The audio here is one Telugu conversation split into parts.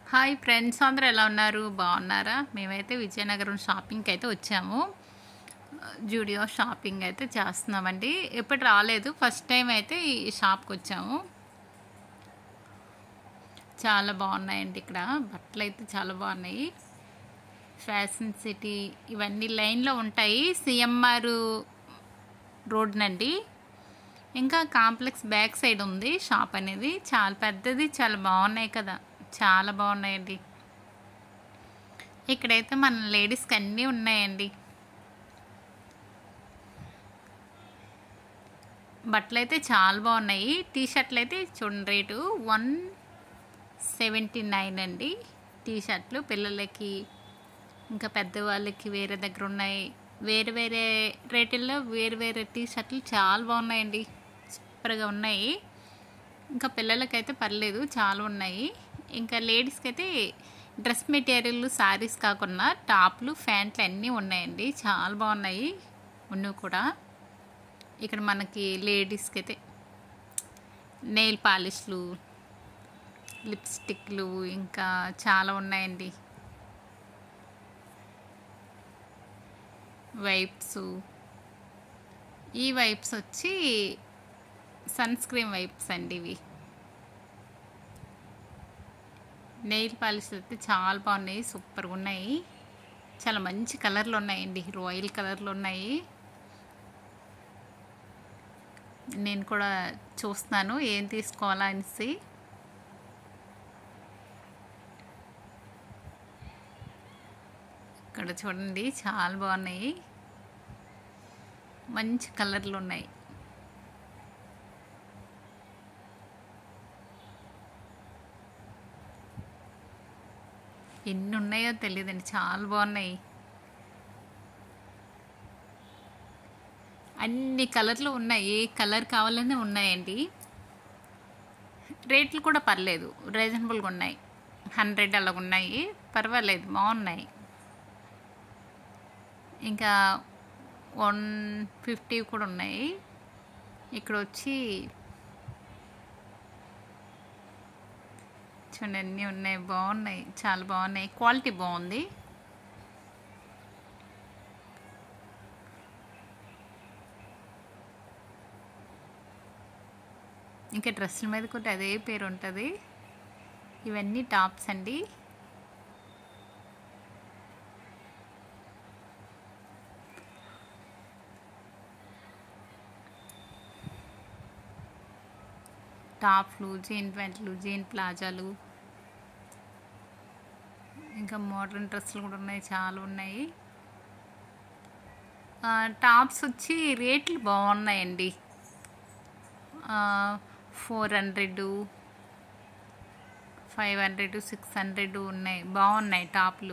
హాయ్ ఫ్రెండ్స్ అందరూ ఎలా ఉన్నారు బాగున్నారా మేమైతే విజయనగరం షాపింగ్కి అయితే వచ్చాము జూడియో షాపింగ్ అయితే చేస్తున్నామండి ఎప్పుడు రాలేదు ఫస్ట్ టైం అయితే ఈ షాప్కి వచ్చాము చాలా బాగున్నాయండి ఇక్కడ బట్టలు అయితే చాలా బాగున్నాయి ఫ్యాషన్ సిటీ ఇవన్నీ లైన్లో ఉంటాయి సిఎంఆర్ రోడ్ నండి ఇంకా కాంప్లెక్స్ బ్యాక్ సైడ్ ఉంది షాప్ అనేది చాలా పెద్దది చాలా బాగున్నాయి కదా చాలా బాగున్నాయండి ఇక్కడైతే మన లేడీస్కి అన్నీ ఉన్నాయండి బట్టలు అయితే చాలా బాగున్నాయి టీ షర్ట్లు అయితే చూడండి రేటు వన్ సెవెంటీ నైన్ అండి టీ షర్ట్లు పిల్లలకి ఇంకా పెద్దవాళ్ళకి వేరే దగ్గర ఉన్నాయి వేరే వేరే రేటుల్లో వేరే వేరే టీ షర్ట్లు చాలా బాగున్నాయండి సూపర్గా ఉన్నాయి ఇంకా పిల్లలకైతే పర్లేదు చాలా ఉన్నాయి ఇంకా లేడీస్కి అయితే డ్రెస్ మెటీరియల్ శారీస్ కాకుండా టాప్లు ప్యాంట్లు అన్నీ ఉన్నాయండి చాలా బాగున్నాయి ఉన్నవి కూడా ఇక్కడ మనకి లేడీస్కి అయితే నెయిల్ పాలిష్లు లిప్స్టిక్లు ఇంకా చాలా ఉన్నాయండి వైప్స్ ఈ వైప్స్ వచ్చి సన్ స్క్రీన్ వైప్స్ అండి ఇవి నెయిల్ పాలిష్ అయితే చాలా బాగున్నాయి సూపర్గా ఉన్నాయి చాలా మంచి కలర్లు ఉన్నాయండి రాయల్ కలర్లు ఉన్నాయి నేను కూడా చూస్తున్నాను ఏం తీసుకోవాలా అనేసి ఇక్కడ చూడండి చాలా బాగున్నాయి మంచి కలర్లు ఉన్నాయి ఎన్ని ఉన్నాయో తెలియదండి చాలా బాగున్నాయి అన్ని కలర్లు ఉన్నాయి ఏ కలర్ కావాలనే ఉన్నాయండి రేట్లు కూడా పర్లేదు రీజనబుల్గా ఉన్నాయి హండ్రెడ్ అలా ఉన్నాయి పర్వాలేదు బాగున్నాయి ఇంకా వన్ ఫిఫ్టీ కూడా ఉన్నాయి ఇక్కడ వచ్చి చూడండి అన్నీ ఉన్నాయి బాగున్నాయి చాలా బాగున్నాయి క్వాలిటీ బాగుంది ఇంకా డ్రెస్సుల మీద కూడా అదే పేరు ఉంటుంది ఇవన్నీ టాప్స్ అండి టాప్లు జీన్ ప్యాంట్లు జీన్ ప్లాజాలు ఇంకా మోడర్న్ డ్రెస్సులు కూడా ఉన్నాయి చాలా ఉన్నాయి టాప్స్ వచ్చి రేట్లు బాగున్నాయండి four hundred five hundred six hundred ఉన్నాయి బాగున్నాయి టాప్లు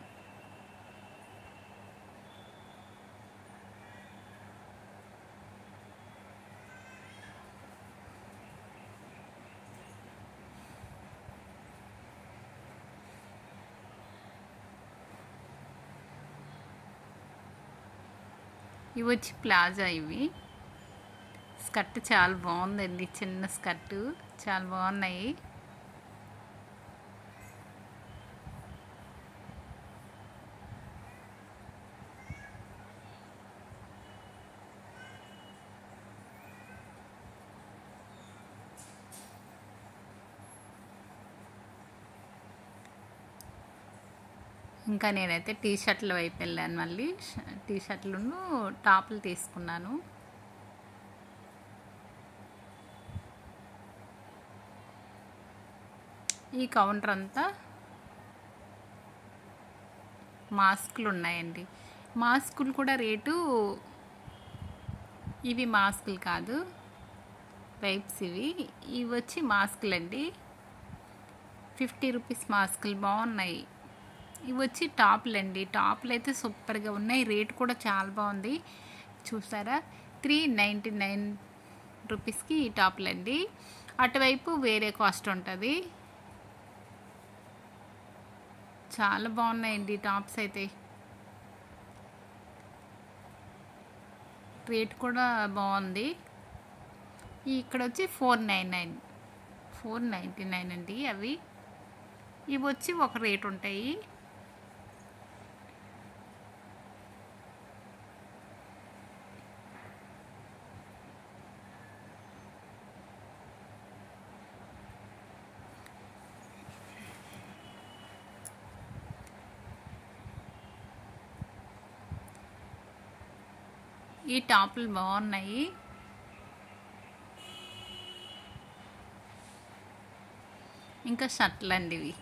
ఇవి వచ్చి ప్లాజా ఇవి స్కర్ట్ చాలా బాగుందండి చిన్న స్కర్ట్ చాలా బాగున్నాయి ఇంకా నేనైతే టీ షర్ట్ల వైపు వెళ్ళాను మళ్ళీ టీ షర్ట్లను టాపులు తీసుకున్నాను ఈ కౌంటర్ అంతా మాస్కులు ఉన్నాయండి మాస్కులు కూడా రేటు ఇవి మాస్కులు కాదు వైప్స్ ఇవి ఇవి వచ్చి మాస్కులు అండి ఫిఫ్టీ రూపీస్ మాస్కులు బాగున్నాయి ఇవి వచ్చి టాప్లు అండి టాప్లు అయితే సూపర్గా ఉన్నాయి రేట్ కూడా చాలా బాగుంది చూసారా త్రీ నైంటీ నైన్ రూపీస్కి ఈ టాప్లు అండి అటువైపు వేరే కాస్ట్ ఉంటుంది చాలా బాగున్నాయండి టాప్స్ అయితే రేట్ కూడా బాగుంది ఇక్కడ వచ్చి four nine nine four ninety nine అండి అవి ఇవి వచ్చి ఒక రేట్ ఉంటాయి ఈ టాపులు బాగున్నాయి ఇంకా షర్ట్లు అండి ఇవి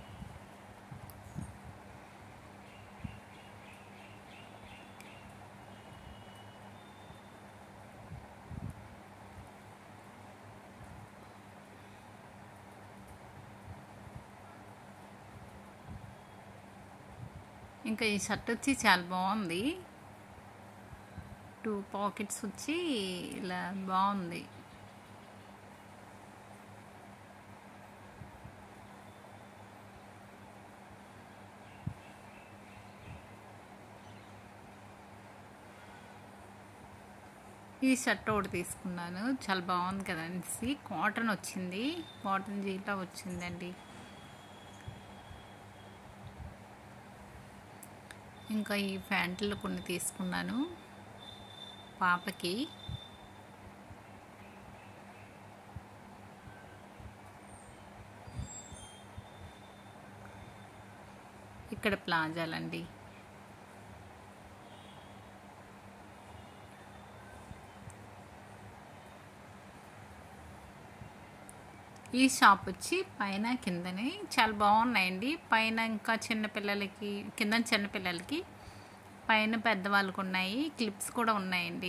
ఇంకా ఈ షర్ట్ వచ్చి చాలా బాగుంది టూ పాకెట్స్ వచ్చి ఇలా బాగుంది ఈ షర్ట్ ఒకటి తీసుకున్నాను చాలా బాగుంది కదండి కాటన్ వచ్చింది కాటన్ జీలా వచ్చిందండి ఇంకా ఈ ప్యాంట్లు కొన్ని తీసుకున్నాను పాపకి ఇక్కడ ప్లాజాలండి ఈ షాప్ వచ్చి పైన కిందని చాలా బాగున్నాయండి పైన ఇంకా చిన్నపిల్లలకి కింద చిన్నపిల్లలకి పైన పెద్దవాళ్ళకు ఉన్నాయి క్లిప్స్ కూడా ఉన్నాయండి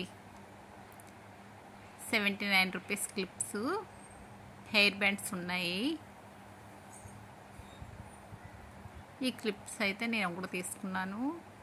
seventy nine rupees clips hair bands ఉన్నాయి ఈ క్లిప్స్ అయితే నేను ఒకటి తీసుకున్నాను